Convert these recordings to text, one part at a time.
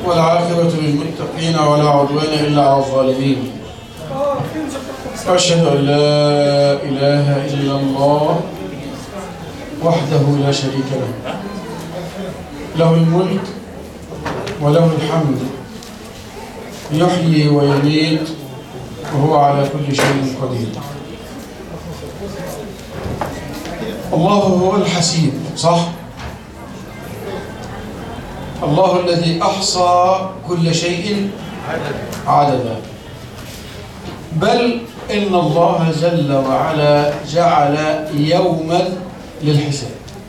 والعاقبة للمتقين ولا عدوان إلا على الظالمين وأشهد أن لا إله إلا الله وحده لا شريك له له الملك وله الحمد يحيي ويميت وهو على كل شيء قدير الله هو الحسيب صح الله الذي أحصى كل شيء عددا بل إن الله جل وعلا جعل يوما للحساب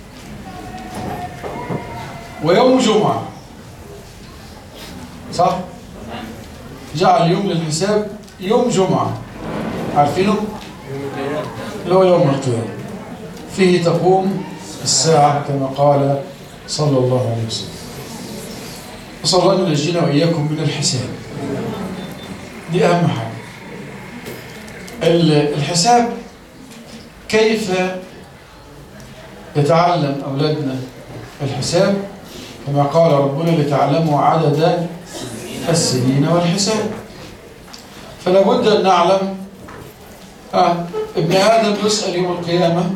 ويوم جمعة صح؟ جعل يوم للحساب يوم جمعة عارفينه؟ اللي هو يوم القيامة فيه تقوم الساعة كما قال صلى الله عليه وسلم وصلى الله أن ينجينا وإياكم من الحساب دي أهم حاجة الحساب كيف يتعلم أولادنا الحساب كما قال ربنا لتعلموا عدد السنين والحساب فلا بد أن نعلم آه ابن آدم يسأل يوم القيامة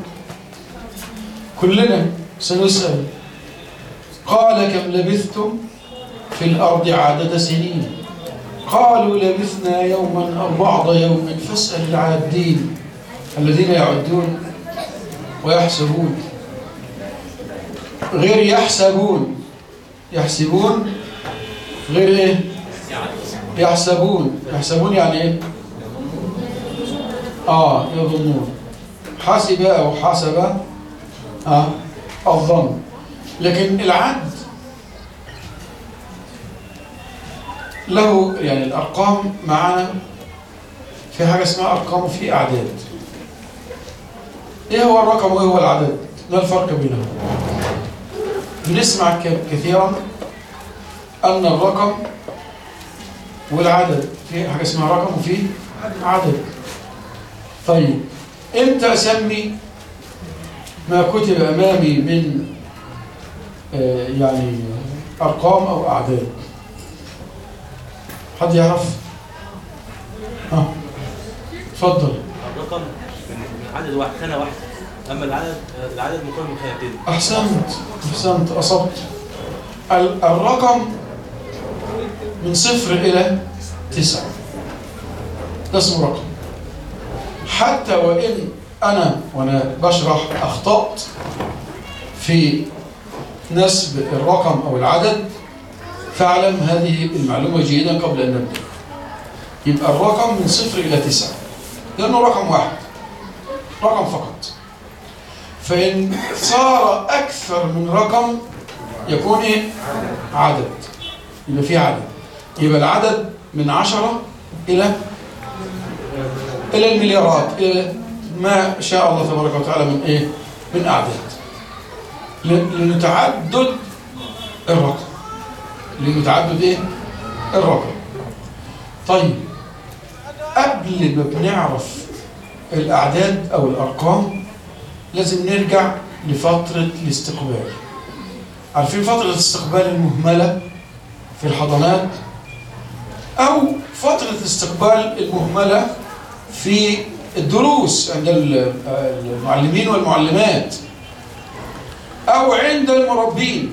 كلنا سنسأل قال كم لبثتم في الأرض عدد سنين قالوا لبثنا يوما أو بعض يوم فاسأل العادين الذين يعدون ويحسبون غير يحسبون يحسبون غير ايه يحسبون يحسبون يعني ايه اه يظنون حسب او حسب اه الظن لكن العد له يعني الارقام معانا في حاجه اسمها ارقام وفي اعداد ايه هو الرقم وايه هو العدد ما الفرق بينهم بنسمع كثيرا أن الرقم والعدد في حاجة اسمها رقم وفي عدد طيب امتى أسمي ما كتب أمامي من آه يعني أرقام أو أعداد حد يعرف ها اتفضل الرقم من عدد واحد خانة واحدة أما العدد العدد مكون من خانتين أحسنت أحسنت أصبت ال- الرقم من صفر إلى تسعة ده اسمه رقم حتى وإن أنا وأنا بشرح أخطأت في نسب الرقم أو العدد فاعلم هذه المعلومة جيدا قبل أن نبدأ يبقى الرقم من صفر إلى تسعة لأنه رقم واحد رقم فقط فإن صار أكثر من رقم يكون إيه؟ عدد يبقى في عدد يبقى العدد من عشرة إلى إلى المليارات إلى ما شاء الله تبارك وتعالى من إيه؟ من أعداد ل- لنتعدد الرقم لنتعدد إيه؟ الرقم طيب قبل ما بنعرف الأعداد أو الأرقام لازم نرجع لفترة الاستقبال عارفين فترة الاستقبال المهملة في الحضانات أو فترة الاستقبال المهملة في الدروس عند المعلمين والمعلمات أو عند المربين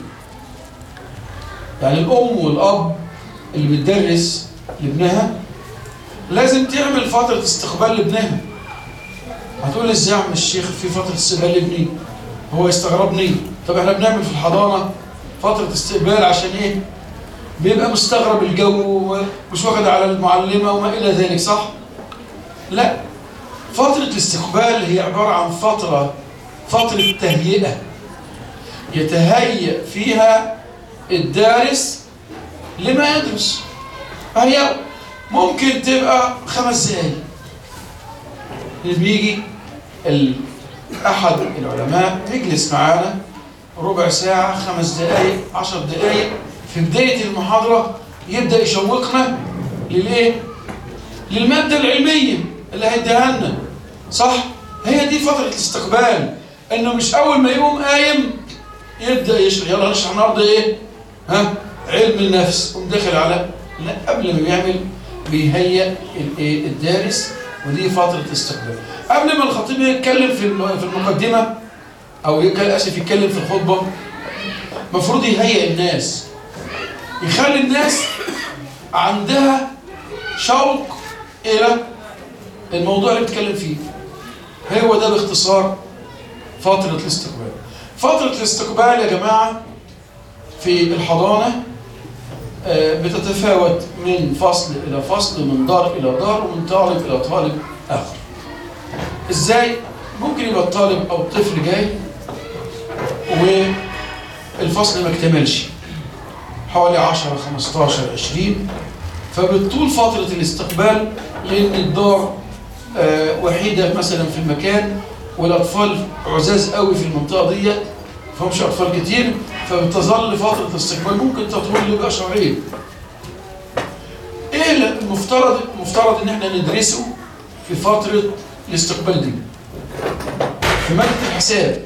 يعني الأم والأب اللي بتدرس لابنها لازم تعمل فترة استقبال لابنها هتقول ازاي يا عم الشيخ في فترة استقبال لابني هو يستغربني طب احنا بنعمل في الحضانة فترة استقبال عشان ايه بيبقى مستغرب الجو ومش واخد على المعلمة وما إلى ذلك صح لا فترة الاستقبال هي عبارة عن فترة فترة تهيئة يتهيأ فيها الدارس لما يدرس هي ممكن تبقى خمس دقايق اللي بيجي ال- أحد العلماء يجلس معانا ربع ساعة خمس دقايق عشر دقايق في بداية المحاضرة يبدأ يشوقنا للإيه؟ للمادة العلمية اللي هيديها لنا صح؟ هي دي فترة الاستقبال إنه مش أول ما يقوم قايم يبدأ يشرح يلا نشرح النهارده إيه؟ ها؟ علم النفس قوم داخل على لا قبل ما بيعمل بيهيئ الايه الدارس ودي فتره استقبال قبل ما الخطيب يتكلم في الم- في المقدمه او يتكلم اسف يتكلم في الخطبه المفروض يهيئ الناس يخلي الناس عندها شوق الى الموضوع اللي بيتكلم فيه هو ده باختصار فترة الاستقبال فترة الاستقبال يا جماعة في الحضانة آه، بتتفاوت من فصل إلى فصل من دار إلى دار ومن طالب إلى طالب آخر إزاي؟ ممكن يبقى الطالب أو الطفل جاي والفصل ما اكتملش حوالي 10 15 20 فبتطول فترة الاستقبال لأن الدار آه، وحيدة مثلا في المكان والأطفال عزاز قوي في المنطقة دي فمش أطفال كتير فبتظل فترة الاستقبال ممكن تطول لبقى شهرين إيه اللي المفترض المفترض إن إحنا ندرسه في فترة الاستقبال دي في مادة الحساب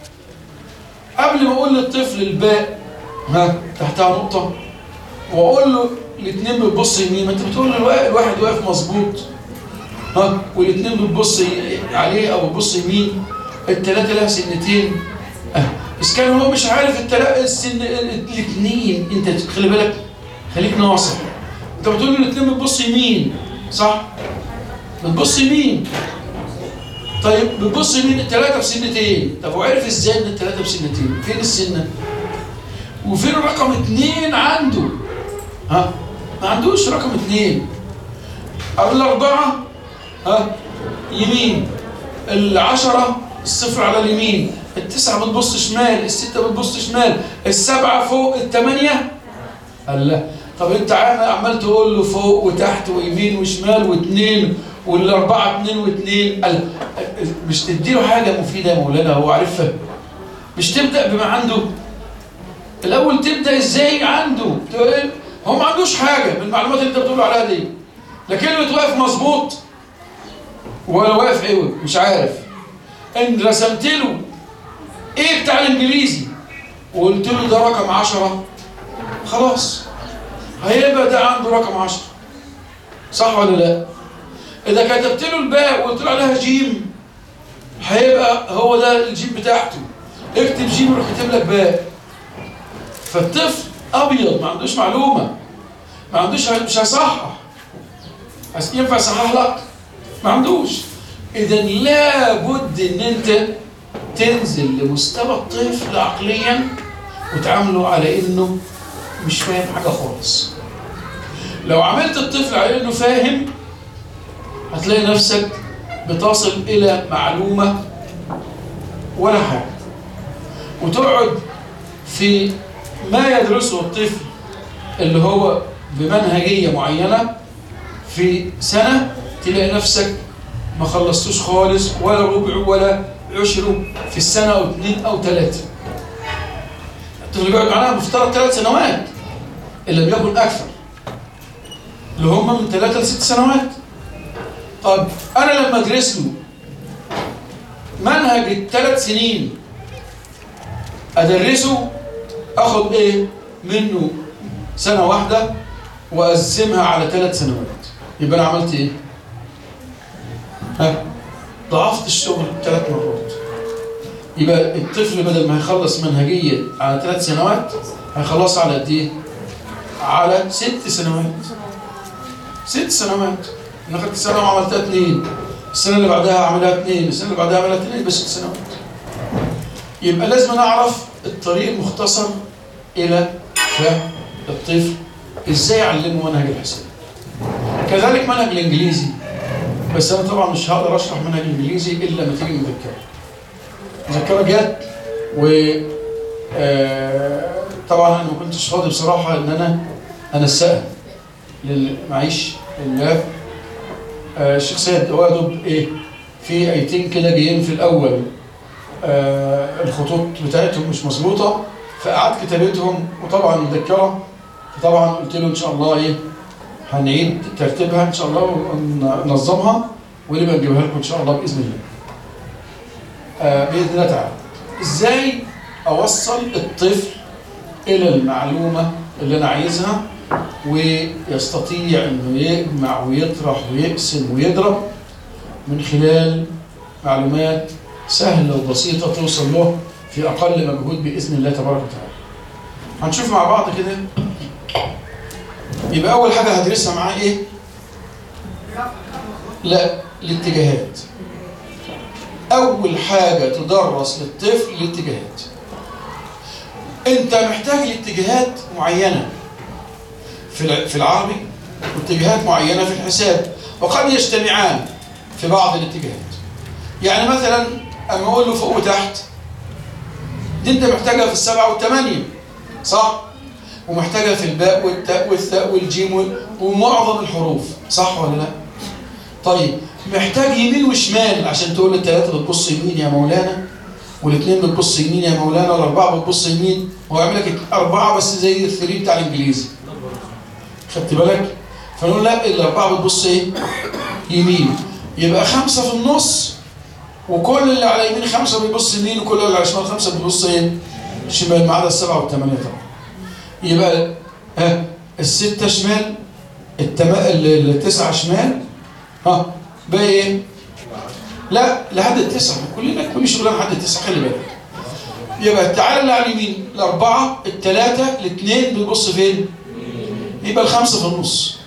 قبل ما أقول للطفل الباء ها تحتها نقطة وأقول له الاثنين بتبص يمين ما أنت بتقول له الوا- الواحد واقف مظبوط ها والاثنين بتبص عليه او بتبص يمين الثلاثه لها سنتين أه. بس كان هو مش عارف التلا... السن الاثنين انت خلي بالك خليك ناصح انت بتقول له الاثنين بتبص يمين صح بتبص يمين طيب بتبص يمين الثلاثه بسنتين طب هو عرف ازاي ان الثلاثه بسنتين فين السنه وفين رقم اثنين عنده ها ما عندوش رقم اثنين الأربعة ها يمين العشرة الصفر على اليمين التسعة بتبص شمال الستة بتبص شمال السبعة فوق الثمانية قال لا طب انت عم- عمال تقول له فوق وتحت ويمين وشمال واثنين والأربعة اثنين واثنين قال مش تديله حاجة مفيدة يا مولانا هو عارفها مش تبدأ بما عنده الأول تبدأ ازاي عنده تقول إيه؟ هو ما عندوش حاجة من المعلومات اللي انت بتقول عليها دي لا كلمة واقف مظبوط ولا واقف عوج مش عارف ان رسمت له ايه بتاع الانجليزي وقلت له ده رقم عشرة خلاص هيبقى ده عنده رقم عشرة صح ولا لا اذا كتبت له الباء وقلت له عليها جيم هيبقى هو ده الجيم بتاعته اكتب جيم يروح كاتب لك باء فالطفل ابيض ما عندوش معلومه ما عندوش مش هيصحح بس ينفع يصحح لك ما عندوش اذا لابد ان انت تنزل لمستوى الطفل عقليا وتعامله على انه مش فاهم حاجه خالص لو عملت الطفل على انه فاهم هتلاقي نفسك بتصل الى معلومه ولا حاجه وتقعد في ما يدرسه الطفل اللي هو بمنهجيه معينه في سنة تلاقي نفسك ما خلصتوش خالص ولا ربع ولا عشره في السنة أو اثنين أو ثلاثة الطفل بيقعد معانا مفترض ثلاث سنوات إن لم يكن أكثر اللي هم من ثلاثة لست سنوات طب أنا لما أدرس له منهج الثلاث سنين أدرسه أخذ إيه منه سنة واحدة وأقسمها على ثلاث سنوات يبقى أنا عملت إيه؟ ها؟ ضعفت الشغل ثلاث مرات يبقى الطفل بدل ما هيخلص منهجية على ثلاث سنوات هيخلصها على قد إيه؟ على ست سنوات ست سنوات أنا خدت سنة وعملتها اثنين السنة اللي بعدها أعملها اثنين السنة اللي بعدها أعملها اثنين بس ست سنوات يبقى لازم نعرف الطريق المختصر إلى فهم الطفل إزاي أعلمه منهج الحساب كذلك منهج الإنجليزي بس أنا طبعا مش هقدر أشرح منهج الإنجليزي إلا لما تيجي مذكرة مذكرة جت و آه، طبعا أنا ما كنتش فاضي بصراحة إن أنا أنسقها لل- معيش لله آه، الشيخ سيد وادب إيه في ايتين كده جايين في الأول آه، الخطوط بتاعتهم مش مظبوطة فقعدت كتابتهم وطبعا مذكرة فطبعا قلت له إن شاء الله إيه هنعيد ترتيبها إن شاء الله وننظمها ونبقى نجيبها لكم إن شاء الله بإذن الله آه، بإذن الله تعالى إزاي أوصل الطفل إلى المعلومة اللي انا عايزها ويستطيع انه يجمع ويطرح ويقسم ويضرب من خلال معلومات سهلة وبسيطة توصل له في أقل مجهود بإذن الله تبارك وتعالى. هنشوف مع بعض كده يبقى أول حاجة هدرسها معاه إيه؟ لا الاتجاهات. أول حاجة تدرس للطفل الاتجاهات. أنت محتاج لاتجاهات معينة في في العربي واتجاهات معينة في الحساب وقد يجتمعان في بعض الاتجاهات. يعني مثلا اما اقول له فوق وتحت دي انت محتاجها في السبعه والثمانيه صح ومحتاجها في الباء والتاء والثاء والجيم ومعظم الحروف صح ولا لا طيب محتاج يمين وشمال عشان تقول الثلاثه بتبص يمين يا مولانا والاثنين بتبص يمين يا مولانا والاربعه بتبص يمين هو يعمل لك اربعه بس زي الثري بتاع الانجليزي خدت بالك فنقول لا الاربعه بتبص ايه يمين يبقى خمسه في النص وكل اللي على يمين خمسة بيبص يمين وكل اللي على شمال خمسة بيبص ايه؟ شمال ما عدا السبعة والثمانية طبعا. يبقى ها الستة شمال التما... التسعة شمال ها باقي ايه؟ لا لحد التسعة كلنا كل شغلنا لحد التسعة خلي بالك. يبقى تعالى اللي على اليمين الأربعة الثلاثة الاثنين بيبص فين؟ يبقى الخمسة في النص.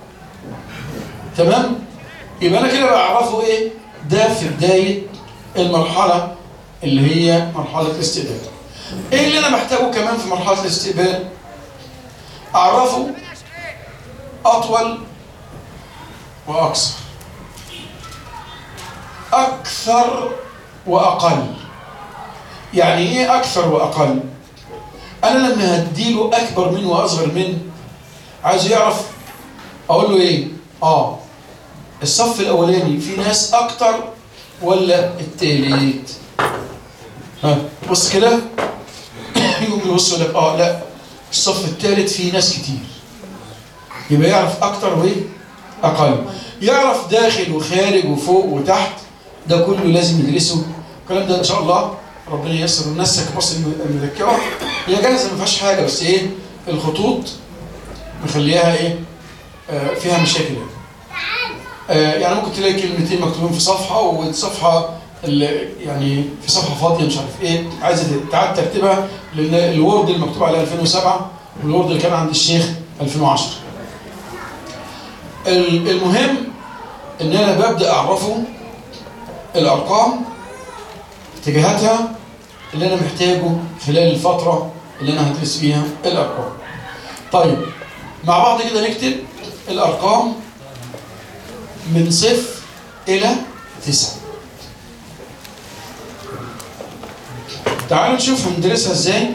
تمام؟ يبقى أنا كده بعرفه إيه؟ ده في بداية المرحلة اللي هي مرحلة الاستقبال ايه اللي انا محتاجه كمان في مرحلة الاستقبال اعرفه اطول واقصر اكثر واقل يعني ايه اكثر واقل انا لما هديله اكبر منه واصغر منه عايز يعرف اقول له ايه اه الصف الاولاني في ناس اكتر ولا التالت ها بص كده يقوم يبص يقول لك اه لا الصف الثالث فيه ناس كتير يبقى يعرف اكتر وايه اقل يعرف داخل وخارج وفوق وتحت ده كله لازم يدرسه الكلام ده ان شاء الله ربنا ييسر ونسك بص المذكره هي جاهزه ما فيهاش حاجه بس ايه الخطوط مخليها ايه آه فيها مشاكل يعني. آه يعني ممكن تلاقي كلمتين مكتوبين في صفحه والصفحه اللي يعني في صفحه فاضيه مش عارف ايه عايزه تعاد ترتيبها لان الوورد المكتوب عليه 2007 والوورد اللي كان عند الشيخ 2010 المهم ان انا ببدا اعرفه الارقام اتجاهاتها اللي انا محتاجه خلال الفتره اللي انا هدرس فيها الارقام طيب مع بعض كده نكتب الارقام من صفر الى تسعة تعالوا نشوف هندرسها ازاي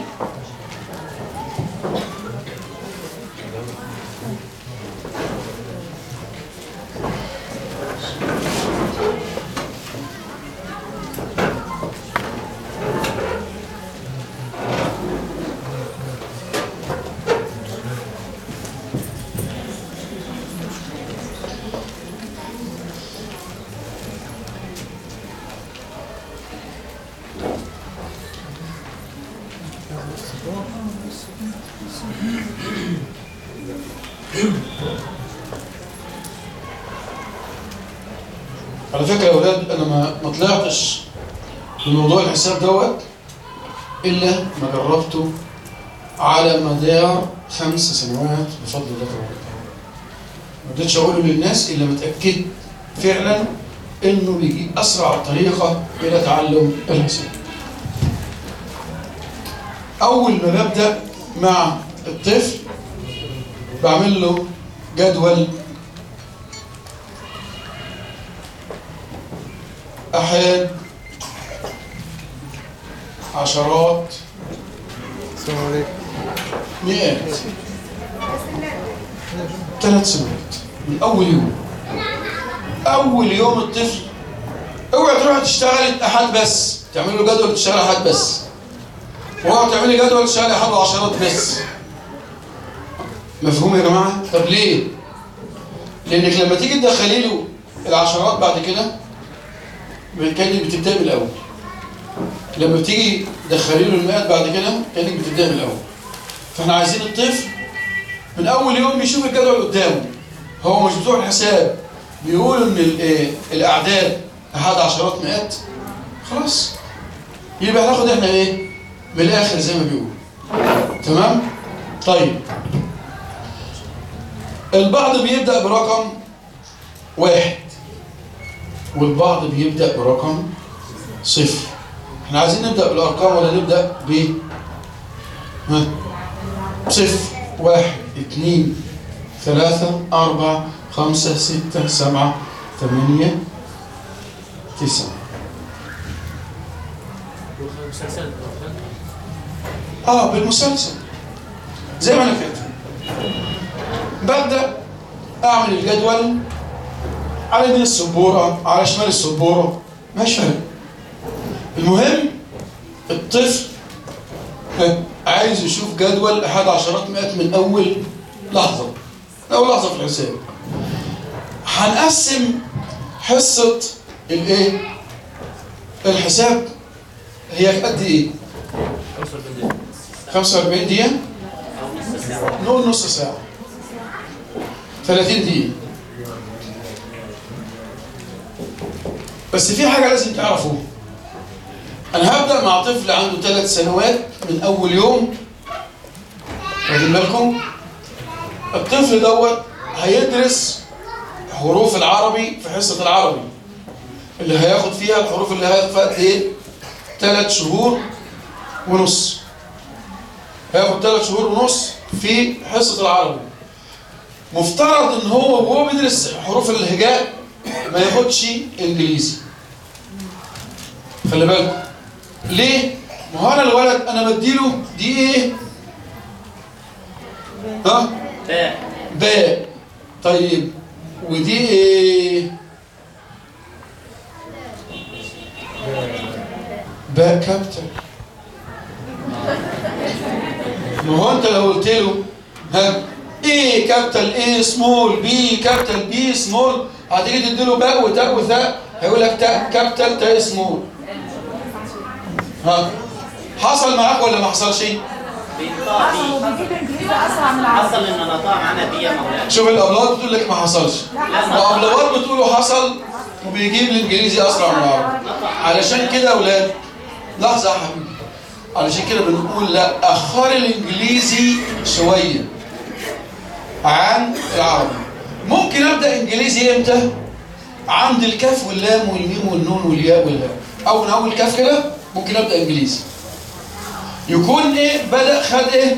على فكرة يا أولاد أنا ما ما طلعتش من موضوع الحساب دوت إلا ما جربته على مدار خمس سنوات بفضل الله تبارك وتعالى. ما رضيتش أقوله للناس إلا متأكد فعلا إنه بيجي أسرع طريقة إلى تعلم الحساب. أول ما ببدأ مع الطفل بعمل له جدول أحاد عشرات السلام عليكم مئات ثلاث سنوات من أول يوم أول يوم الطفل اوعى تروح تشتغل أحد بس تعمل له جدول تشتغل أحد بس اوعى تعملي جدول تشتغل أحد وعشرات بس مفهوم يا جماعة؟ طب ليه؟ لأنك لما تيجي تدخلي له العشرات بعد كده كانك بتبدأ من الأول لما بتيجي تدخلي له المئات بعد كده كانك بتبدأ من الأول فاحنا عايزين الطفل من اول يوم يشوف الجدول قدامه هو مش بتوع الحساب بيقولوا ان الايه الاعداد احد عشرات مئات خلاص يبقى هناخد احنا ايه من الاخر زي ما بيقولوا تمام طيب البعض بيبدا برقم واحد والبعض بيبدا برقم صفر احنا عايزين نبدا بالارقام ولا نبدا ب ها صفر واحد اثنين ثلاثة أربعة خمسة ستة سبعة ثمانية تسعة مسلسل اه بالمسلسل زي ما انا كاتب ببدا اعمل الجدول على يمين السبوره على شمال السبوره مش فاهم المهم الطفل ها، عايز يشوف جدول احد عشرات مئات من اول لحظه من اول لحظه في الحساب هنقسم حصه الايه الحساب هي قد ايه 45 دقيقة نقول نص ساعة 30 دقيقة بس في حاجة لازم تعرفوها أنا هبدأ مع طفل عنده ثلاث سنوات من أول يوم واخدين بالكم الطفل دوت هيدرس حروف العربي في حصة العربي اللي هياخد فيها الحروف اللي هياخد فيها قد إيه؟ ثلاث شهور ونص هياخد ثلاث شهور ونص في حصة العربي مفترض ان هو وهو بيدرس حروف الهجاء ما ياخدش انجليزي خلي بالكم ليه؟ ما هو انا الولد انا بديله دي ايه؟ ها؟ باء باء طيب ودي ايه؟ باء كابتن ما هو انت لو قلت له ها ايه كابيتال ايه سمول بي كابيتال بي سمول هتيجي تديله باء وتاء وثاء هيقول لك تاء كابيتال تاء سمول ها حصل معاك ولا ما حصلش؟ بينطق بي بيجيب انجليزي اسرع من العربي حصل ان نطق معانا بي يا مولانا شوف الابلات بتقول لك ما حصلش الابلات بتقولوا حصل وبيجيب الانجليزي اسرع من العربي علشان كده يا اولاد لحظه يا حبيبي علشان كده بنقول لا اخر الانجليزي شويه عن العربي ممكن ابدا انجليزي امتى عند الكاف واللام والميم والنون والياء والهاء او من اول كاف كده ممكن ابدا انجليزي يكون ايه بدا خد ايه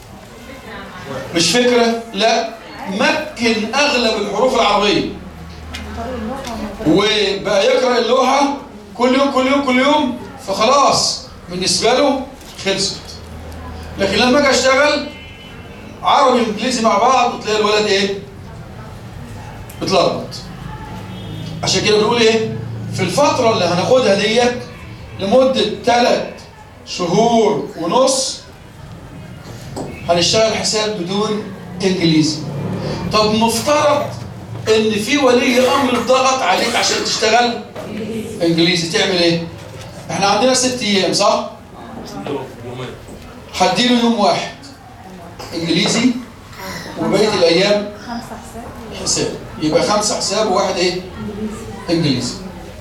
مش فكره لا مكن اغلب الحروف العربيه وبقى يقرا اللوحه كل يوم كل يوم كل يوم فخلاص بالنسبه له خلصت لكن لما اجي اشتغل عربي وانجليزي مع بعض تلاقي الولد ايه بتلخبط عشان كده بنقول ايه في الفتره اللي هناخدها ديت لمده ثلاث شهور ونص هنشتغل حساب بدون انجليزي طب نفترض ان في ولي امر ضغط عليك عشان تشتغل انجليزي تعمل ايه احنا عندنا ست ايام صح يومين هديله يوم واحد انجليزي وبقيه الايام خمسة حساب حساب يبقى خمسة حساب وواحد ايه انجليزي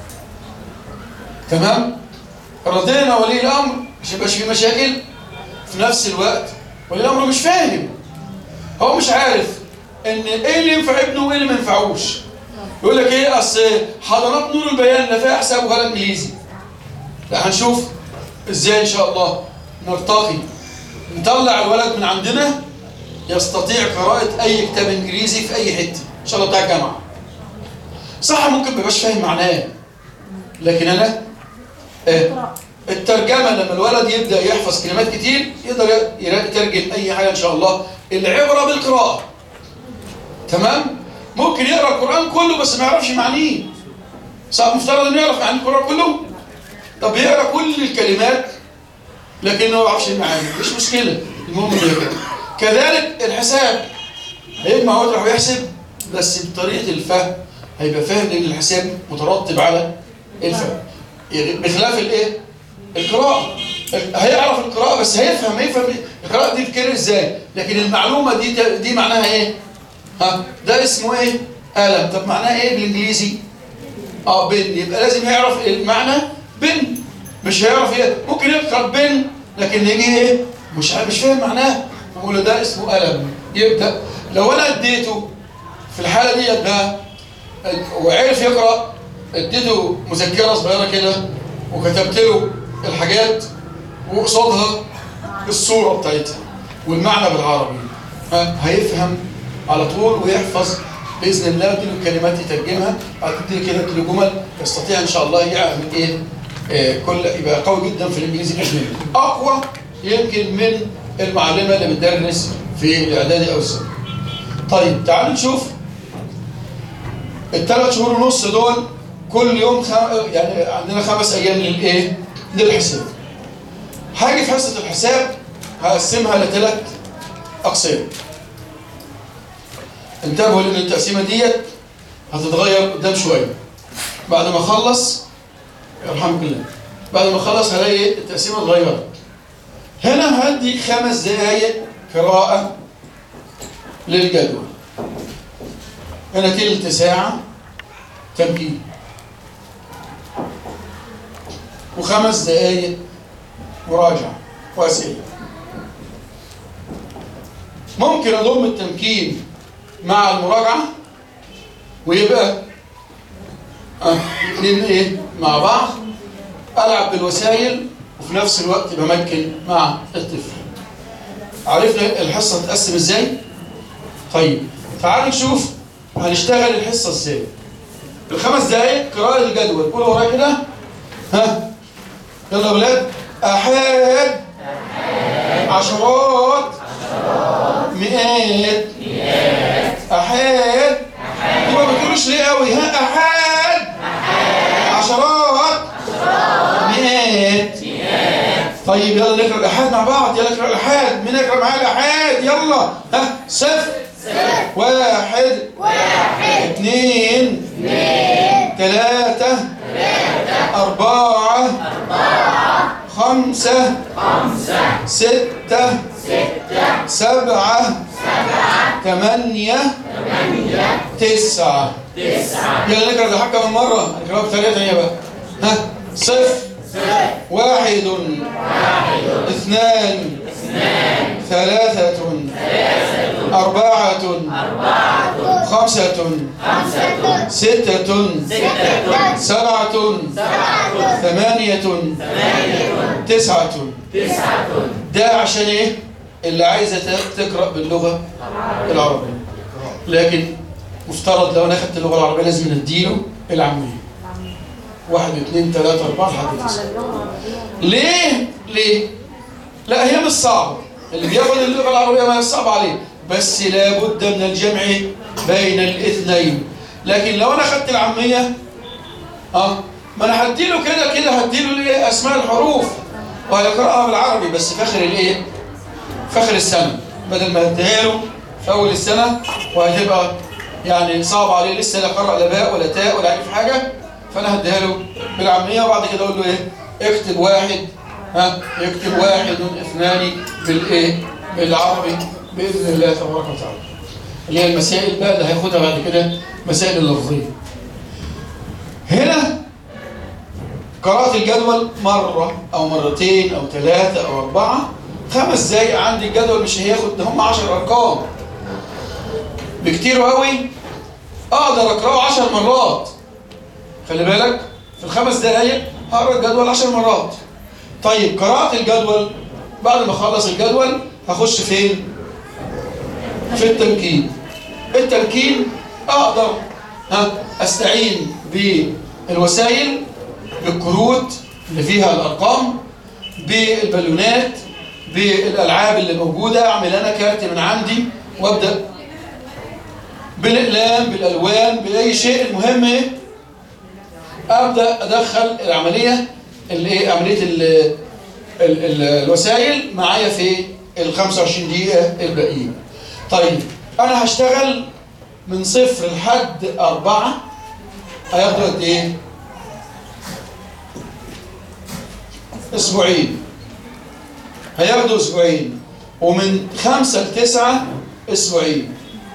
تمام رضينا ولي الامر مش يبقاش في مشاكل في نفس الوقت ولي الامر مش فاهم هو مش عارف ان ايه اللي ينفع ابنه وايه اللي ما ينفعوش يقول لك ايه اصل حضانات نور البيان لا فيها حساب ولا انجليزي لا هنشوف ازاي ان شاء الله نرتقي نطلع الولد من عندنا يستطيع قراءة أي كتاب إنجليزي في أي حتة إن شاء الله بتاع الجامعة صح ممكن ما يبقاش فاهم معناه لكن أنا آه الترجمة لما الولد يبدأ يحفظ كلمات كتير يقدر يترجم أي حاجة إن شاء الله العبرة بالقراءة تمام ممكن يقرأ القرآن كله بس ما يعرفش معانيه صح مفترض إنه يعرف معاني القرآن كله طب يقرأ كل الكلمات لكنه ما يعرفش المعاني مش مشكلة المهم إنه يقرأ كذلك الحساب هيجمع ويطرح ويحسب بس بطريقة الفهم هيبقى فاهم لأن الحساب مترتب على الفهم بخلاف الايه؟ القراءة هيعرف القراءة بس هيفهم هيفهم القراءة دي بتتكرر ازاي لكن المعلومة دي دي معناها ايه ها ده اسمه ايه قلم طب معناها ايه بالانجليزي اه بن يبقى لازم يعرف المعنى بن مش هيعرف ايه ممكن يقرا بن لكن يجي ايه مش مش فاهم معناه نقول له ده اسمه قلم يبدا لو انا اديته في الحاله ديت بقى وعرف يقرا اديته مذكره صغيره كده وكتبت له الحاجات وقصادها الصوره بتاعتها والمعنى بالعربي ها هيفهم على طول ويحفظ باذن الله اديله الكلمات يترجمها هتدي كده اديله جمل يستطيع ان شاء الله يعمل ايه آه، كل يبقى قوي جدا في الانجليزي باذن الله اقوى يمكن من المعلمه اللي بتدرس في الاعدادي او الثانوي طيب تعالوا نشوف الثلاث شهور ونص دول كل يوم خم... يعني عندنا خمس ايام للايه للحساب هاجي في حصه الحساب هقسمها لثلاث اقسام انتبهوا لان التقسيمه ديت هتتغير قدام شويه بعد ما اخلص يرحمك الله بعد ما اخلص هلاقي التقسيمه اتغيرت هنا هدي خمس دقائق قراءه للجدول هنا تلت ساعه تمكين وخمس دقائق مراجعه واسئله ممكن اضم التمكين مع المراجعة ويبقى آه، الاثنين ايه مع بعض العب بالوسائل وفي نفس الوقت بمكن مع الطفل عرفنا الحصة تتقسم ازاي طيب تعالوا نشوف هنشتغل الحصة ازاي الخمس دقايق قراءة الجدول قولوا ورايا كده ها يلا يا ولاد احاد عشرات مئات أحاد يبقى ما بتقولوش ليه قوي ها أحاد عشرات مئات طيب يلا نقرا الأحاد مع بعض يلا نقرا الأحاد مين يقرا معايا الأحاد يلا ها صفر واحد اثنين ثلاثة أربعة خمسة ستة سبعة ثمانية تسعة يلا نقرأ ده حاجة من مرة نقرأ بثلاثة هي بقى ها صفر واحد اثنان ثلاثة أربعة خمسة ستة سبعة ثمانية تسعة ده عشان ايه اللي عايزه تقرا باللغه العربيه لكن مفترض لو انا اخدت اللغه العربيه لازم نديله العاميه واحد اثنين ثلاثة أربعة لحد تسعة ليه؟ ليه؟ لا هي مش صعبة اللي بياخد اللغة العربية ما هي صعبة عليه بس لابد من الجمع بين الاثنين لكن لو أنا أخدت العامية اه ما أنا هديله كده كده هديله الايه أسماء الحروف وهيقرأها بالعربي بس في آخر الإيه؟ في آخر السنة بدل ما اديها له في أول السنة وهتبقى يعني صعب عليه لسه لا قرأ لا باء ولا تاء ولا عارف حاجة فأنا هديها له بالعامية وبعد كده أقول له إيه؟ اكتب واحد ها يكتب واحد اثنان بالايه بالعربي باذن الله تبارك وتعالى اللي هي المسائل بقى اللي هياخدها بعد كده مسائل اللفظيه هنا قراءة الجدول مرة أو مرتين أو ثلاثة أو أربعة خمس دقايق عندي الجدول مش هياخد ده هم 10 أرقام بكتير قوي أقدر أقرأه 10 مرات خلي بالك في الخمس دقايق هقرأ الجدول 10 مرات طيب قراءة الجدول بعد ما اخلص الجدول هخش فين في التمكين التمكين اقدر ها استعين بالوسائل بالكروت اللي فيها الارقام بالبالونات بالالعاب اللي موجوده اعمل انا كارت من عندي وابدا بالاقلام بالالوان باي شيء المهم ايه ابدا ادخل العمليه الايه عمليه ال ال ال الوسائل معايا في ال 25 دقيقه الباقيين طيب انا هشتغل من صفر لحد أربعة هياخدوا قد ايه اسبوعين هياخدوا اسبوعين ومن خمسة لتسعة أسبوعين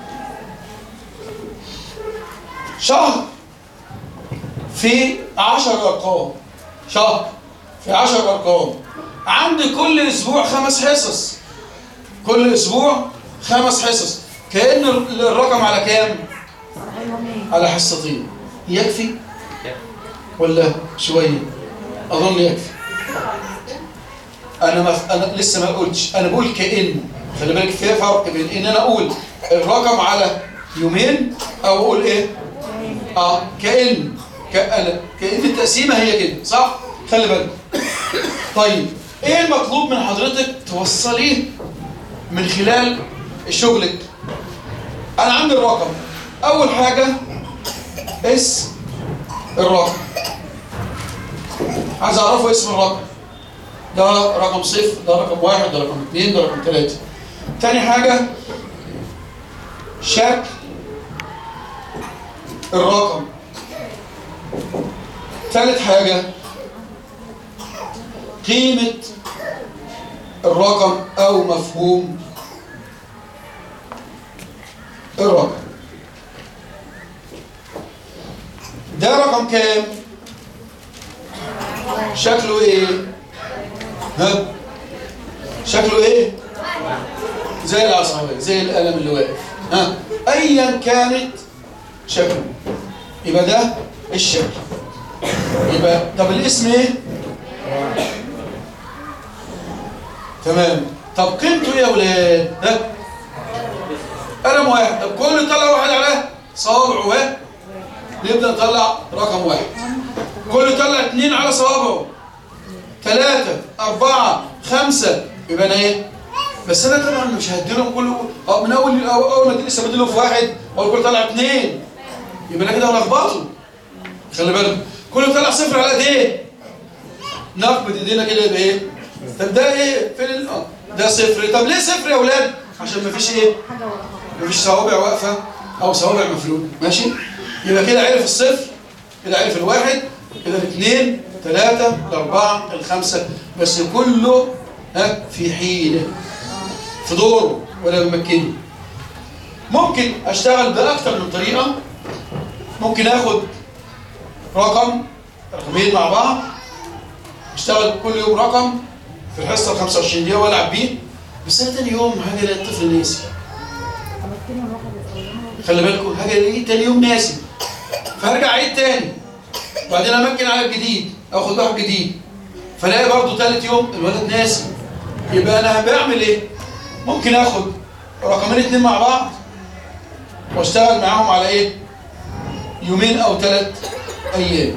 شهر في عشر أرقام شهر في عشر أرقام عندي كل أسبوع خمس حصص كل أسبوع خمس حصص كأن الرقم على كام؟ على حصتين يكفي ولا شوية أظن يكفي أنا ما أنا لسه ما قلتش أنا بقول كأن خلي بالك في فرق بين إن أنا أقول الرقم على يومين أو أقول إيه؟ آه كأن كأن كأن التقسيمة هي كده صح؟ خلي بالك طيب إيه المطلوب من حضرتك توصليه من خلال شغلك؟ أنا عندي الرقم أول حاجة اسم الرقم عايز أعرفه اسم الرقم ده رقم صفر ده رقم واحد ده رقم اثنين ده رقم ثلاثة تاني حاجة شكل الرقم ثالث حاجة قيمة الرقم أو مفهوم الرقم ده رقم كام؟ شكله ايه؟ ها؟ شكله ايه؟ زي العصاية زي القلم اللي واقف ها؟ ايا كانت شكله يبقى ده الشكل يبقى طب الاسم ايه؟ تمام طب قيمته ايه يا ولاد؟ ها؟ قلم واحد طب كل طلع واحد عليه صوابعه واحد نبدأ نطلع رقم واحد كل طلع اتنين على صوابعه ثلاثة أربعة خمسة يبقى أنا إيه؟ بس أنا طبعا مش هديلهم كله أه من أول أو- أول ما ادي لسه بديلهم في واحد أول كل طلع اتنين يبقى أنا كده هلخبطه خلي بالك كل طلع صفر على إيديه نقبض إيدينا كده يبقى إيه؟ طب ده إيه؟ فين ال- آه، ده صفر طب ليه صفر يا أولاد؟ عشان مفيش إيه؟ مفيش صوابع واقفة أو صوابع مفلولة ماشي؟ يبقى كده عرف الصفر كده عرف الواحد كده الاثنين ثلاثة الأربعة الخمسة بس كله ها في حيلة في دوره ولا بمكنه ممكن أشتغل بأكتر من طريقة ممكن آخد رقم رقمين مع بعض اشتغل كل يوم رقم في الحصة ال 25 دقيقة والعب بيه بس أنا تاني يوم حاجة الاقي الطفل ناسي خلي بالكم حاجة ايه تاني يوم ناسي فارجع عيد تاني وبعدين امكن على الجديد اخد واحد جديد فلاقي برضه تالت يوم الولد ناسي يبقى انا بعمل ايه ممكن اخد رقمين اتنين مع بعض واشتغل معاهم على ايه يومين او ثلاث ايام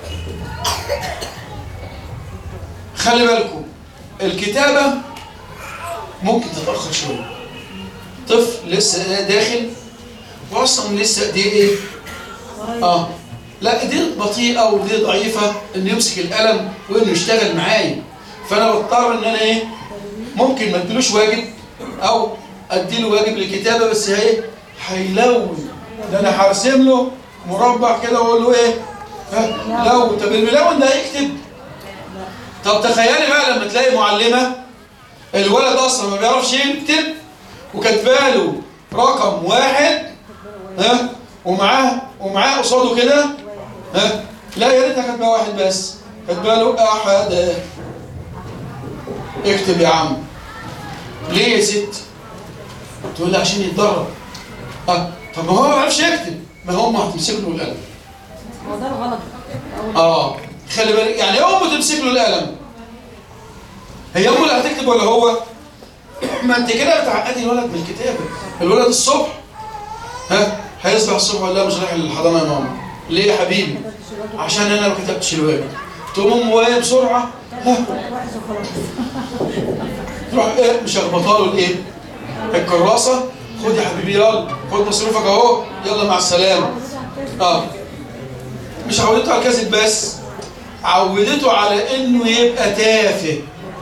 خلي بالكم الكتابة ممكن تتأخر شوية طفل لسه داخل واصلا لسه ايديه ايه اه لا ايديه بطيئه وايديه ضعيفه انه يمسك القلم وانه يشتغل معايا فانا بضطر ان انا ايه ممكن ما اديلوش واجب او اديله واجب للكتابه بس هي هيلون ده انا هرسم له مربع كده واقول له ايه ها لو طب الملون ده هيكتب طب تخيلي بقى لما تلاقي معلمه الولد اصلا ما بيعرفش يكتب وكاتباله رقم واحد ها ومعاه ومعاه قصاده كده ها لا يا ريتها كاتبه واحد بس كاتباله احد اكتب يا عم ليه يا ست تقول لي عشان يتدرب اه طب ما هو ما بيعرفش يكتب ما هم هتمسك له القلم هو ده الغلط اه خلي بالك يعني امه تمسك له القلم هي امه اللي هتكتب ولا هو ما انت كده بتعقدي الولد من الكتابه الولد الصبح ها هيصبح الصبح ولا مش رايح الحضانه يا ماما ليه يا حبيبي عشان انا ما كتبتش الواجب تقوم امه وهي بسرعه ها وحش وخلاص تروح ايه مشخبطه له الايه الكراسه خد يا حبيبي يلا خد مصروفك اهو يلا مع السلامه اه مش عودته على الكذب بس عودته على انه يبقى تافه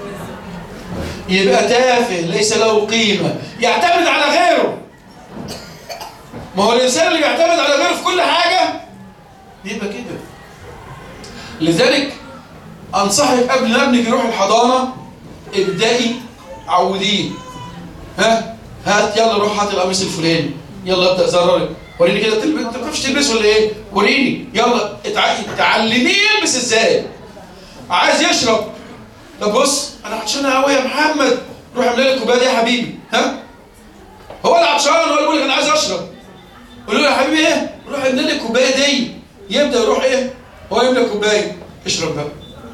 يبقى تافه ليس له قيمه يعتمد على غيره ما هو الانسان اللي بيعتمد على غيره في كل حاجه يبقى كده لذلك انصحك قبل ما ابنك يروح الحضانه ابدأي عوديه ها هات يلا روح هات القميص الفلاني يلا ابدا زرري وريني كده تلبس انت ما بتعرفش تلبس ولا ايه وريني يلا اتع- تعلميه يلبس ازاي عايز يشرب طب بص انا عطشان قوي يا محمد روح املى لي كوبايه دي يا حبيبي ها هو اللي عطشان هو اللي بيقول لك انا عايز اشرب قول له يا حبيبي ايه روح املى لي الكوبايه دي يبدا يروح ايه هو يملى كوبايه اشرب بقى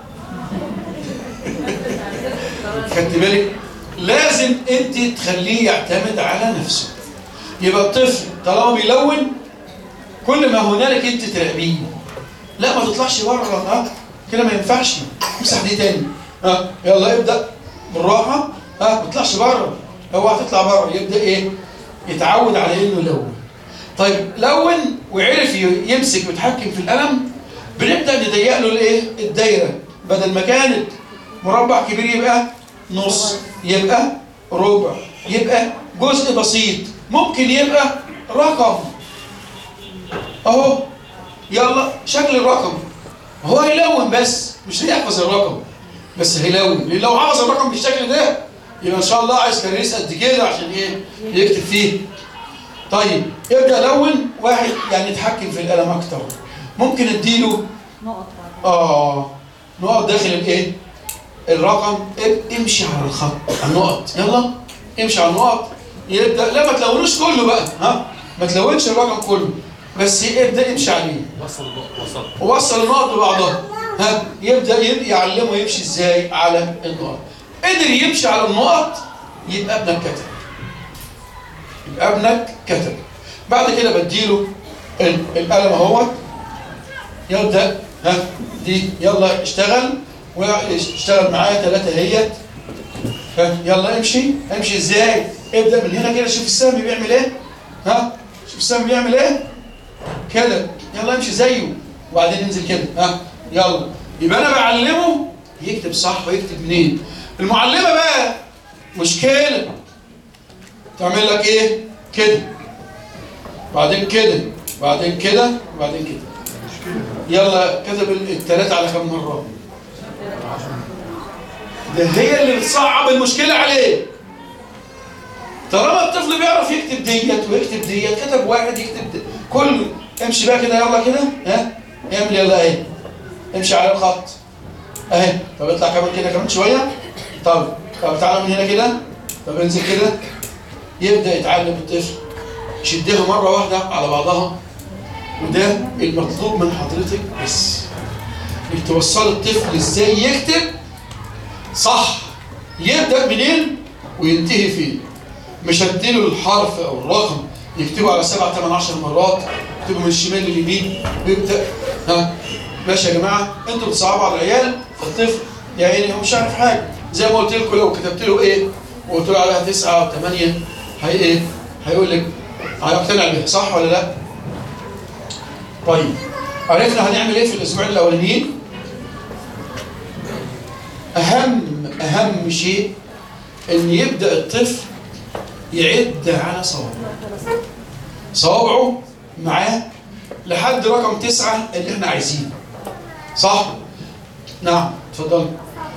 خدت بالك لازم انت تخليه يعتمد على نفسه يبقى الطفل طالما بيلون كل ما هنالك انت تراقبيه لا ما تطلعش بره ها كده ما ينفعش امسح دي تاني ها يلا ابدا بالراحه ها ما تطلعش بره اوعى تطلع بره يبدا ايه يتعود على انه يلون طيب لون وعرف ي- يمسك ويتحكم في القلم بنبدا نضيق له الايه الدايره بدل ما كانت مربع كبير يبقى نص يبقى ربع يبقى جزء بسيط ممكن يبقى رقم اهو يلا شكل الرقم هو هيلون بس مش هيحفظ الرقم بس هيلون لان لو حفظ الرقم بالشكل ده يبقى ان شاء الله عايز كريس قد كده عشان ايه يكتب فيه طيب ابدا لون واحد يعني يتحكم في القلم اكتر ممكن اديله نقط اه نقط داخل الايه الرقم اب- امشي على الخط على النقط يلا امشي على النقط يبدا لا ما تلونوش كله بقى ها ما تلونش الرقم كله بس ابدا امشي عليه وصل وصل ووصل النقط ببعضها ها يبدا يب- يعلمه يمشي ازاي على النقط قدر يمشي على النقط يبقى ابنك كتب يبقى ابنك كتب بعد كده بديله ال- القلم اهوت يبدا ها دي يلا اشتغل واشتغل معايا ثلاثه اهيت ها يلا امشي امشي ازاي ابدا من هنا كده شوف السهم بيعمل ايه ها شوف السهم بيعمل ايه كده يلا امشي زيه وبعدين انزل كده ها يلا يبقى انا بعلمه يكتب صح ويكتب منين المعلمه بقى مشكله تعمل لك ايه كده بعدين كده بعدين كده وبعدين كده يلا كتب الثلاثة على كم مرة ده هي اللي بتصعب المشكلة عليه طالما الطفل بيعرف يكتب ديت ويكتب ديت كتب واحد يكتب دي. كله امشي بقى كده يلا كده ها اعمل يلا اهي امشي على الخط اهي طب اطلع كمان كده كمان شويه طب طب تعالى من هنا كده طب انزل كده يبدا يتعلم الطفل يشدها مره واحده على بعضها وده المطلوب من حضرتك بس انك توصل الطفل ازاي يكتب صح يبدا منين وينتهي فين مش هديله الحرف او الرقم يكتبه على سبع ثمان عشر مرات يكتبه من الشمال لليمين ويبدا ها ماشي يا جماعه انتوا بتصعبوا على العيال فالطفل يا عيني هو مش عارف حاجه زي ما قلت لكم لو كتبت له ايه وقلت له عليها تسعه وثمانيه هي ايه هيقول لك هيقتنع بيها صح ولا لا؟ طيب عرفنا هنعمل ايه في الاسبوعين الاولانيين؟ اهم اهم شيء ان يبدا الطفل يعد على صوابعه صوابعه معاه لحد رقم تسعة اللي احنا عايزينه صح؟ نعم اتفضل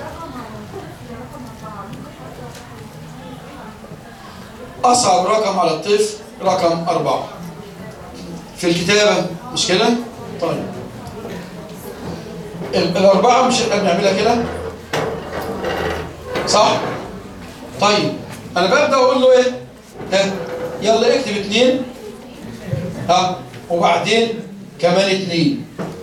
أصعب رقم على الطفل رقم أربعة في الكتابة مش كده؟ طيب ال- الأربعة مش احنا بنعملها كده؟ صح؟ طيب أنا ببدأ أقول له إيه؟ ها يلا اكتب اتنين ها وبعدين كمان اتنين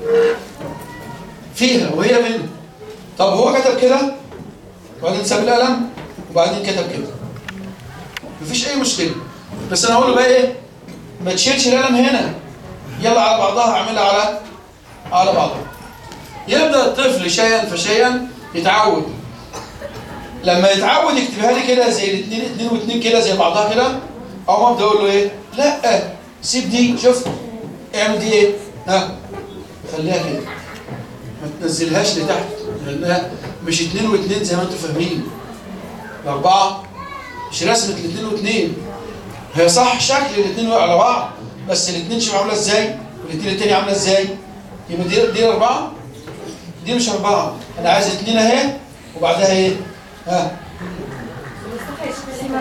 فيها وهي منه طب هو كتب كده وبعدين ساب القلم وبعدين كتب كده مفيش اي مشكله بس انا هقول له بقى ايه ما تشيلش القلم هنا يلا على بعضها اعملها على على بعضها يبدا الطفل شيئا فشيئا يتعود لما يتعود يكتبها لي كده زي الاثنين اثنين واثنين كده زي بعضها كده او ما ابدا اقول له ايه لا سيب دي شوف اعمل دي ايه ها خليها كده ما تنزلهاش لتحت لانها مش اتنين واتنين زي ما انتم فاهمين الاربعه مش رسمه الاتنين واتنين هي صح شكل الاتنين على بعض بس الاتنين شوف عامله ازاي والاتنين التاني عامله ازاي يبقى دي دي اربعه دي مش اربعه انا عايز اتنين اهي وبعدها ايه ها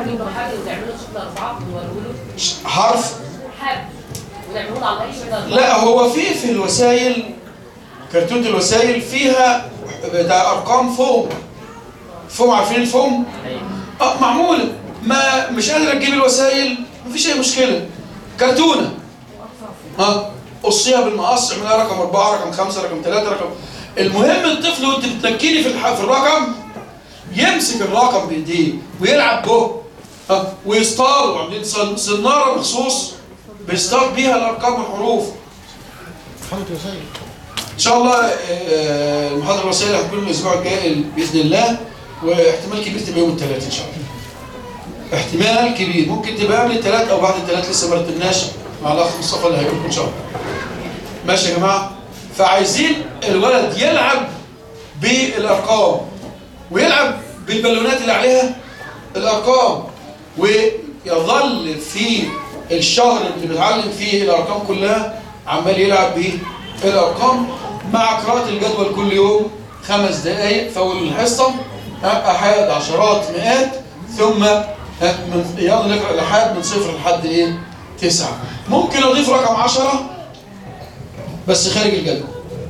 يجيبوا حاجه وتعملوا شكل اربعه ويوروا له حرف حاجه وتعملوا له على اي شكل اربعه لا هو في في الوسائل كرتونة الوسائل فيها بتاع ارقام فوم فوم عارفين الفوم اه معمولة ما مش قادر تجيب الوسائل مفيش اي مشكلة كرتونة اه قصيها بالمقص اعملها رقم أربعة رقم خمسة رقم ثلاثة رقم المهم الطفل وانت بتنكيني في الح... في الرقم يمسك الرقم بايديه ويلعب به اه ويصطاد وعاملين صن- صنارة مخصوص بيصطاد بيها الارقام والحروف محمد وسائل ان شاء الله آه، المحاضره الوسائل هتكون الاسبوع الجاي باذن الله واحتمال كبير تبقى يوم الثلاث ان شاء الله احتمال كبير ممكن تبقى قبل الثلاث او بعد الثلاث لسه ما رتبناش مع الاخ مصطفى اللي هيقول لكم ان شاء الله ماشي يا جماعه فعايزين الولد يلعب بالارقام ويلعب بالبالونات اللي عليها الارقام ويظل في الشهر اللي بيتعلم فيه الارقام كلها عمال يلعب بالارقام مع قراءه الجدول كل يوم خمس دقائق في اول الحصه ها، احاد عشرات مئات ثم ها، من يلا نقرا الاحاد من صفر لحد ايه تسعه ممكن اضيف رقم عشرة بس خارج الجدول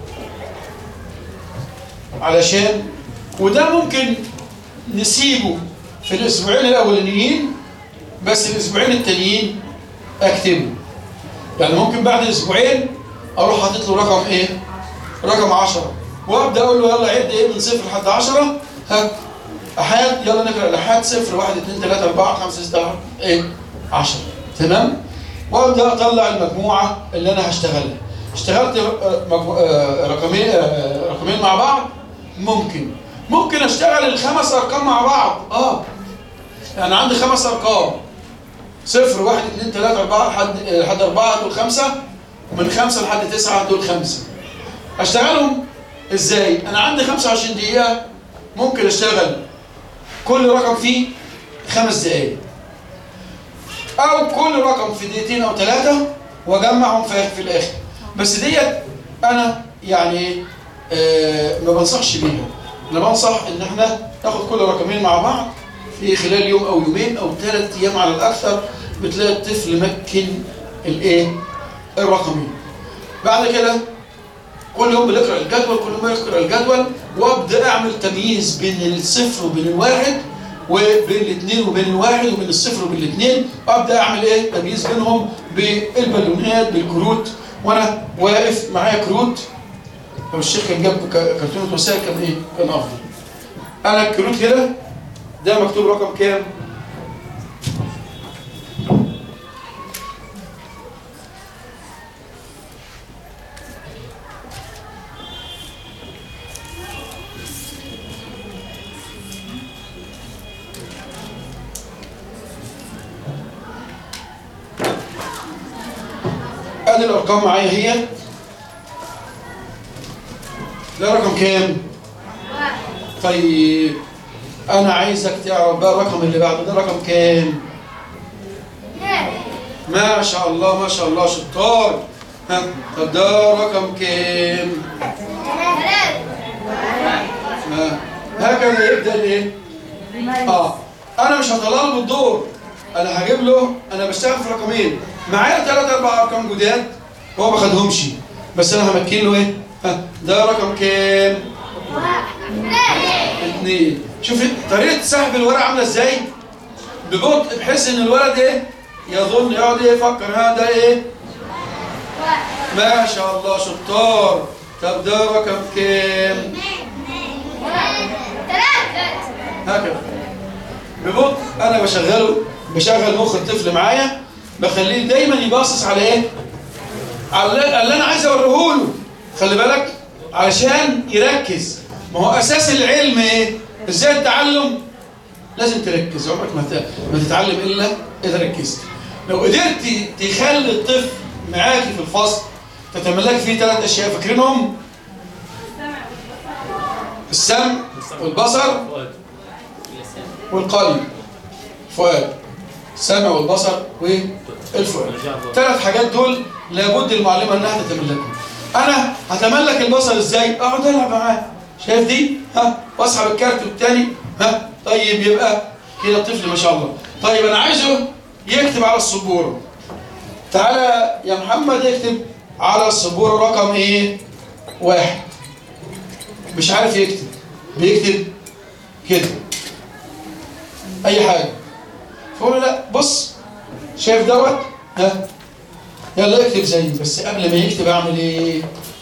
علشان وده ممكن نسيبه في الاسبوعين الاولانيين بس الاسبوعين التانيين اكتبه يعني ممكن بعد اسبوعين اروح حاطط له رقم ايه رقم 10 وابدا اقول له يلا عد ايه من صفر لحد 10 ها احاد يلا نقرا الاحاد صفر 1 2 3 4 5 6 ايه 10 تمام وابدا اطلع المجموعه اللي انا هشتغلها اشتغلت آه، مجمو- آه، رقمين آه، رقمين مع بعض ممكن ممكن اشتغل الخمس ارقام مع بعض اه يعني عندي خمس ارقام صفر واحد اثنين ثلاثة أربعة لحد لحد أربعة دول خمسة ومن خمسة لحد تسعة دول خمسة أشتغلهم إزاي؟ أنا عندي 25 دقيقة ممكن أشتغل كل رقم فيه خمس دقايق أو كل رقم في دقيقتين أو ثلاثة وأجمعهم في في الآخر بس ديت أنا يعني آه ما بنصحش بيها أنا بنصح إن إحنا ناخد كل رقمين مع بعض في خلال يوم او يومين او ثلاث ايام على الاكثر بتلاقي الطفل مكن الايه الرقمين بعد كده كل يوم بنقرا الجدول كل يوم بنقرا الجدول وابدا اعمل تمييز بين الصفر وبين الواحد وبين الاثنين وبين الواحد وبين الصفر وبين الاثنين وابدا اعمل ايه تمييز بينهم بالبالونات بالكروت وانا واقف معايا كروت لو الشيخ كان جاب ك- كرتونه وسائل كان ايه كان افضل انا الكروت كده ده مكتوب رقم كام ادي الارقام معايا هي ده رقم كام طيب انا عايزك تعرف بقى الرقم اللي بعده ده رقم كام ما شاء الله ما شاء الله شطار ها طب ده رقم كام ها هكذا يبدا الايه اه انا مش هطلع له بالدور انا هجيب له انا بشتغل في رقمين معايا ثلاث اربع ارقام جداد هو ما خدهمش بس انا همكن له ايه ها ده رقم كام اثنين شوف طريقه سحب الورق عامله ازاي ببطء بحيث ان الولد ايه يظن يقعد ايه يفكر ها ده ايه ما شاء الله شطار طب ده رقم كام هكذا ببطء انا بشغله بشغل مخ الطفل معايا بخليه دايما يباصص على ايه على اللي انا عايز اوريه له خلي بالك علشان يركز ما هو اساس العلم ايه ازاي التعلم لازم تركز عمرك ما ت- ما تتعلم الا اذا ركزت لو قدرت تخلي الطفل معاكي في الفصل تتملك فيه ثلاث اشياء فاكرينهم السمع والبصر والقلب فؤاد السمع والبصر والفؤاد ثلاث حاجات دول لابد المعلمه انها تتملكهم انا هتملك البصر ازاي اقعد العب معاه شايف دي ها واسحب الكارت الثاني ها طيب يبقى كده الطفل ما شاء الله طيب انا عايزه يكتب على السبوره تعالى يا محمد اكتب على السبوره رقم ايه واحد مش عارف يكتب بيكتب كده اي حاجه فقول له لا بص شايف دوت ها يلا اكتب زيي بس قبل ما يكتب اعمل ايه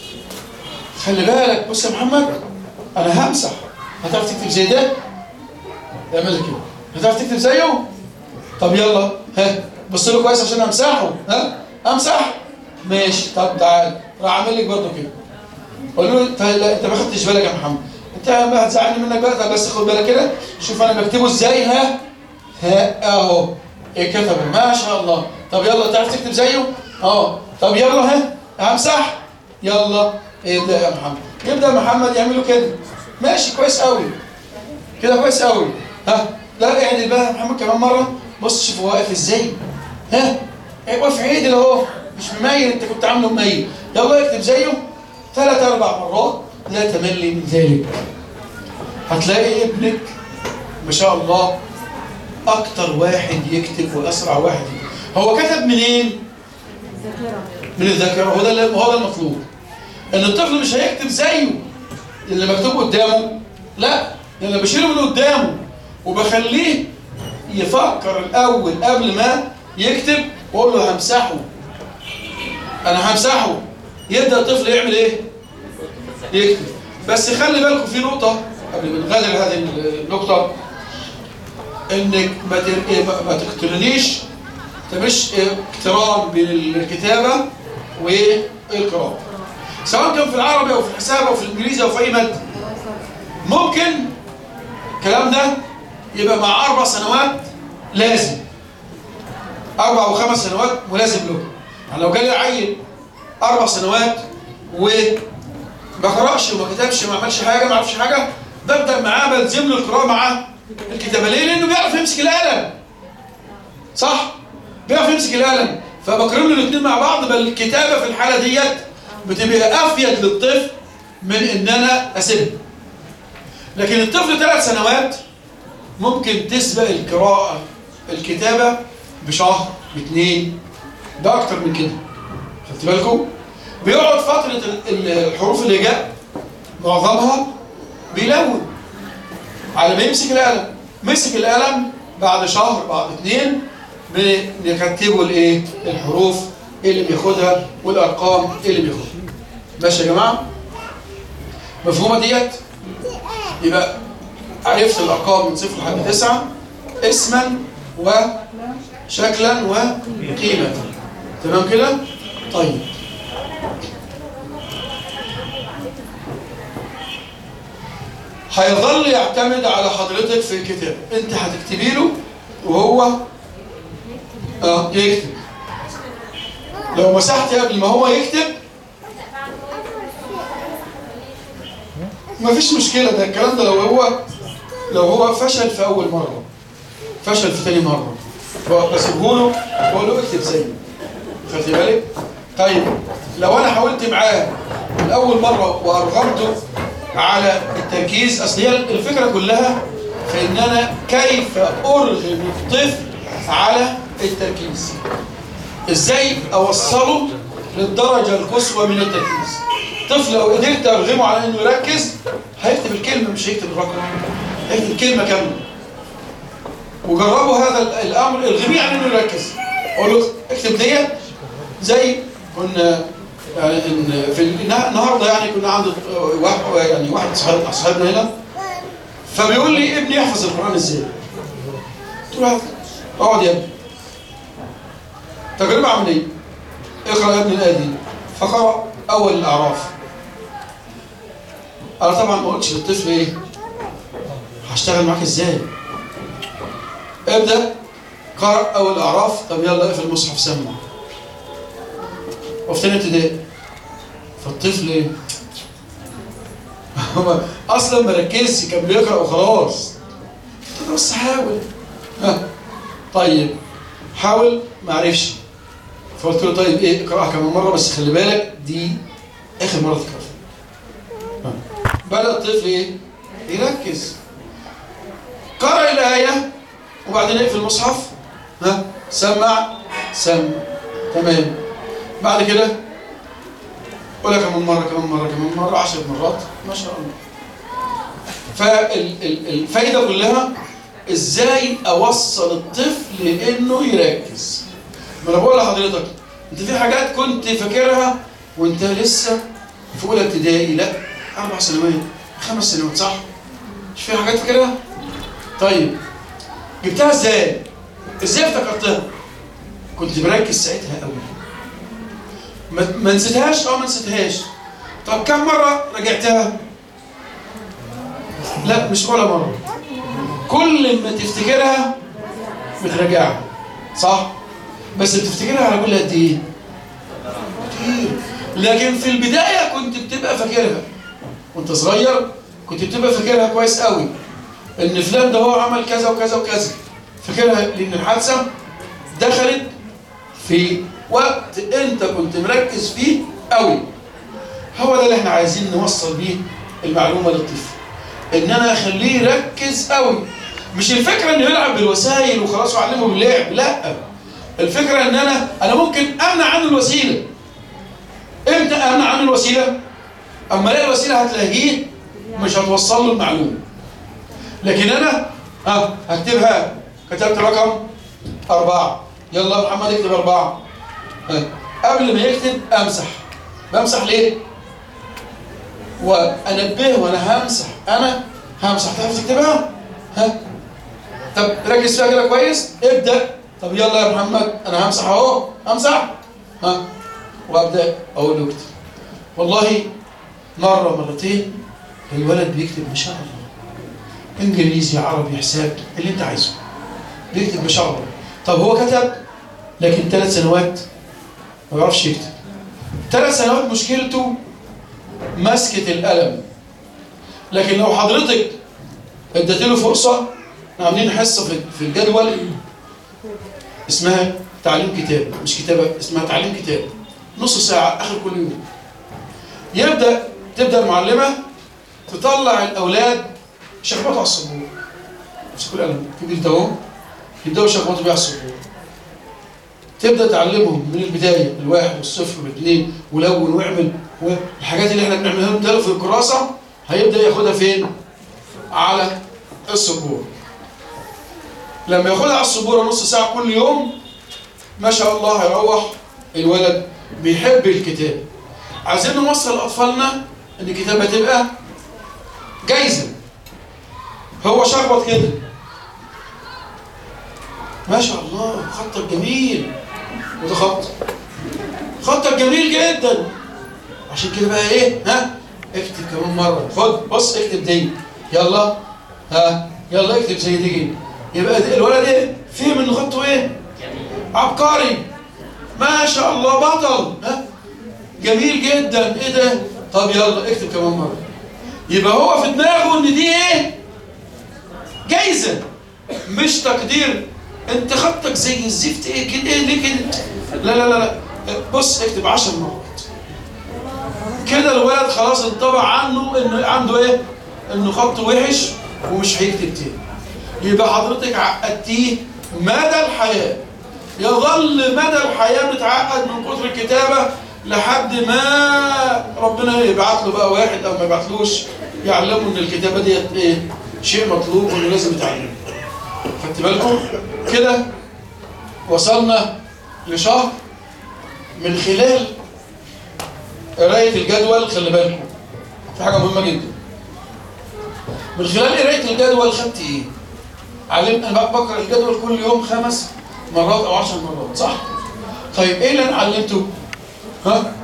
خلي بالك بص يا محمد انا همسح هتعرف تكتب زي ده اعمل كده هتعرف تكتب زيه طب يلا ها بص له كويس عشان امسحه ها امسح ماشي طب تعال راح اعمل لك برضه كده قول له انت لا انت ما خدتش بالك يا محمد انت ما هتزعلني منك بقى طب بس خد بالك كده شوف انا بكتبه ازاي ها ها اهو اتكتبه ما شاء الله طب يلا تعرف تكتب زيه اه طب يلا ها همسح يلا ابدا يا محمد يبدا محمد يعمل له كده ماشي كويس قوي كده كويس قوي ها لا اعدل بقى يا محمد كمان مره بص شوف هو واقف ازاي ها إيه، واقف عدل اهو مش مميل انت كنت عامله مميل يلا اكتب زيه ثلاث اربع مرات لا تمل من ذلك هتلاقي ابنك ما شاء الله اكتر واحد يكتب واسرع واحد يكتب هو كتب منين الذاكرة من الذاكره هو ده اللي- هو ده المطلوب ان الطفل مش هيكتب زيه اللي مكتوب قدامه لا ده انا بشيله من قدامه وبخليه يفكر الاول قبل ما يكتب واقول له همسحه انا همسحه يبدا الطفل يعمل ايه يكتب بس خلي بالكم في نقطه قبل ما نغادر هذه النقطه انك ما تر- إيه، ما- ما تقترنيش مش اقتران بين الكتابه والقراءه سواء كان في العربي او في الحساب او في الانجليزي او في اي ماده ممكن الكلام ده يبقى مع اربع سنوات لازم اربع وخمس سنوات ملازم له يعني لو جالي عيل اربع سنوات وما قراش وما كتبش ما عملش حاجه ما عرفش حاجه ببدا معاه بلزم له القراءه مع الكتابه ليه؟ لانه بيعرف يمسك القلم صح؟ بيعرف يمسك القلم فبكرم له الاثنين مع بعض بل الكتابه في الحاله ديت بتبقى افيد للطفل من ان انا اسيبه لكن الطفل ثلاث سنوات ممكن تسبق القراءه الكتابه بشهر باثنين ده اكتر من كده خدت بالكم بيقعد فتره ال- ال- الحروف اللي جاء معظمها بيلون على ما يمسك القلم مسك القلم بعد شهر بعد اثنين بنكتبه الايه الحروف اللي بياخدها والارقام اللي بياخدها ماشي يا جماعه مفهومه ديت يبقى عرفت الارقام من صفر لحد تسعة اسما وشكلا وقيمه تمام كده طيب هيظل يعتمد على حضرتك في الكتاب انت هتكتبي له وهو اه يكتب لو مسحت قبل ما هو يكتب مفيش مشكلة ده الكلام ده لو هو لو هو فشل في أول مرة فشل في تاني مرة بسيبه له بقول له اكتب زيي خدت بالك؟ طيب لو أنا حاولت معاه من أول مرة وأرغمته على التركيز أصل هي الفكرة كلها في إن أنا كيف أرغم الطفل على التركيز ازاي اوصله للدرجة القصوى من التركيز طفل لو قدرت ارغمه على انه يركز هيكتب الكلمة مش هيكتب الرقم هيكتب كلمة كاملة وجربوا هذا ال- الامر الغميه على انه يركز اقول له اكتب ديت زي كنا يعني إن في النا- النهارده يعني كنا عند واحد يعني واحد صاحب صاحبنا هنا فبيقول لي ابني يحفظ القران ازاي؟ قلت له اقعد يا ابني تجربة عملية اقرأ يا ابن الآية دي فقرأ أول الأعراف أنا طبعا ما قلتش للطفل إيه هشتغل معاك إزاي ابدأ قرأ أول الأعراف طب يلا اقفل المصحف سمع وفي تاني ابتدائي فالطفل إيه هو أصلا ما ركزش كان بيقرأ وخلاص قلت له بس حاول ها طيب حاول ما عرفش فقلت له طيب ايه اقراها كمان مره بس خلي بالك دي اخر مره تقراها بدا الطفل ايه يركز قرأ الآية وبعدين اقفل المصحف ها سمع سمع تمام بعد كده قولها كمان مرة كمان مرة كمان مرة عشر مرات ما شاء الله فالفايدة كلها ازاي اوصل الطفل لانه يركز ما انا بقول لحضرتك انت في حاجات كنت فاكرها وانت لسه في اولى ابتدائي لا اربع سنوات خمس سنوات صح مش في حاجات فاكرها طيب جبتها ازاي ازاي افتكرتها كنت مركز ساعتها قوي ما ما نسيتهاش اه ما نسيتهاش طب كم مره رجعتها لا مش ولا مره كل ما تفتكرها بتراجعها صح بس بتفتكرها على كل قد ايه كتير لكن في البدايه كنت بتبقى فاكرها وانت صغير كنت بتبقى فاكرها كويس قوي ان فلان ده هو عمل كذا وكذا وكذا فاكرها لان الحادثه دخلت في وقت انت كنت مركز فيه قوي هو ده اللي احنا عايزين نوصل بيه المعلومه للطفل ان انا اخليه يركز قوي مش الفكره انه يلعب بالوسائل وخلاص واعلمه باللعب لا الفكره ان انا انا ممكن امنع عنه الوسيله امتى امنع عنه الوسيله اما الاقي الوسيله هتلاقيه مش هتوصل له المعلومه لكن انا ها هكتبها كتبت رقم أربعة يلا يا محمد اكتب أربعة ها. قبل ما يكتب أمسح بمسح ليه؟ وأنبهه وأنا همسح أنا همسح تعرف تكتبها؟ ها؟ طب ركز فيها كده كويس ابدأ طب يلا يا محمد أنا همسح أهو همسح ها وأبدأ أقول له اكتب والله مرة مرتين الولد بيكتب ما شاء الله انجليزي عربي حساب اللي انت عايزه بيكتب ما شاء الله طب هو كتب لكن ثلاث سنوات ما بيعرفش يكتب ثلاث سنوات مشكلته مسكة القلم لكن لو حضرتك اديت له فرصة احنا عاملين حصة في في الجدول اسمها تعليم كتاب مش كتابة اسمها تعليم كتاب نص ساعة آخر كل يوم يبدأ تبدأ المعلمة تطلع الأولاد شخبطوا على السبورة يمسكوا القلم كبير ده اهو يبدأوا يشخبطوا بيه على السبورة تبدأ تعلمهم من البداية الواحد والصفر والاثنين ولون واعمل والحاجات اللي احنا بنعملها لهم ده في الكراسة هيبدأ ياخدها فين؟ على السبورة لما ياخدها على السبورة نص ساعة كل يوم ما شاء الله هيروح الولد بيحب الكتاب عايزين نوصل لأطفالنا إن الكتابة تبقى جايزة هو شخبط كده ما شاء الله خطك جميل وده خط خطك جميل جدا عشان كده بقى ايه ها اكتب كمان مرة خد بص اكتب دي يلا ها يلا اكتب زي دي كده يبقى دي الولد ايه فهم ان خطه ايه عبقري ما شاء الله بطل ها جميل جدا ايه ده طب يلا اكتب كمان مرة يبقى هو في دماغه ان دي ايه جايزة مش تقدير انت خطك زي الزفت ايه كده ايه ليه كده لا لا لا لا بص اكتب عشر مرات كده الولد خلاص انطبع عنه انه عنده ايه انه خطه وحش ومش هيكتب تاني يبقى حضرتك عقدتيه مدى الحياة يظل مدى الحياة متعقد من كتر الكتابة لحد ما ربنا يبعت له بقى واحد او ما يبعتلوش يعلمه ان الكتابة ديت ايه شيء مطلوب وانه لازم يتعلم خدت بالكم كده وصلنا لشهر من خلال قراية الجدول خلي بالكم في حاجة مهمة جدا من خلال قراية الجدول خدت ايه علمت انا بقرا الجدول كل يوم خمس مرات او عشر مرات صح طيب ايه اللي انا علمته ها